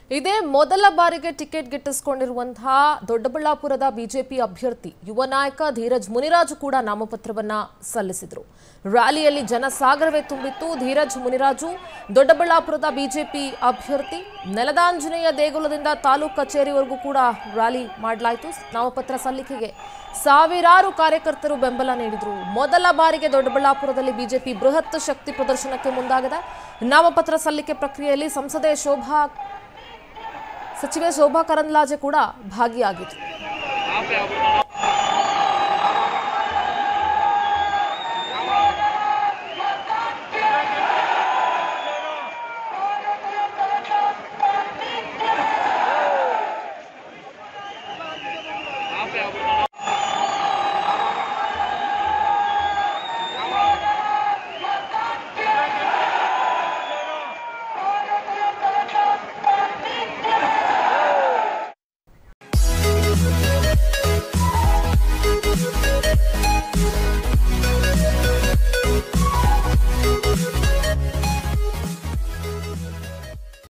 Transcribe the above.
ಇದೇ ಮೊದಲ ಬಾರಿಗೆ ಟಿಕೆಟ್ ಗಿಟ್ಟಿಸಿಕೊಂಡಿರುವಂತಹ ದೊಡ್ಡಬಳ್ಳಾಪುರದ ಬಿಜೆಪಿ ಅಭ್ಯರ್ಥಿ ಯುವ ನಾಯಕ ಧೀರಜ್ ಮುನಿರಾಜು ಕೂಡ ನಾಮಪತ್ರವನ್ನ ಸಲ್ಲಿಸಿದರು ರ್ಯಾಲಿಯಲ್ಲಿ ಜನಸಾಗರವೇ ತುಂಬಿತ್ತು ಧೀರಜ್ ಮುನಿರಾಜು ದೊಡ್ಡಬಳ್ಳಾಪುರದ ಬಿಜೆಪಿ ಅಭ್ಯರ್ಥಿ ನೆಲದಾಂಜನೇಯ ದೇಗುಲದಿಂದ ತಾಲೂಕು ಕಚೇರಿವರೆಗೂ ಕೂಡ ರ್ಯಾಲಿ ಮಾಡಲಾಯಿತು ನಾಮಪತ್ರ ಸಲ್ಲಿಕೆಗೆ ಸಾವಿರಾರು ಕಾರ್ಯಕರ್ತರು ಬೆಂಬಲ ನೀಡಿದರು ಮೊದಲ ಬಾರಿಗೆ ದೊಡ್ಡಬಳ್ಳಾಪುರದಲ್ಲಿ ಬಿಜೆಪಿ ಬೃಹತ್ ಶಕ್ತಿ ಪ್ರದರ್ಶನಕ್ಕೆ ಮುಂದಾಗಿದೆ ನಾಮಪತ್ರ ಸಲ್ಲಿಕೆ ಪ್ರಕ್ರಿಯೆಯಲ್ಲಿ ಸಂಸದೆ ಶೋಭಾ ಸಚಿವೆ ಶೋಭಾ ಕರಂದ್ಲಾಜೆ ಕೂಡ ಭಾಗಿಯಾಗಿದ್ರು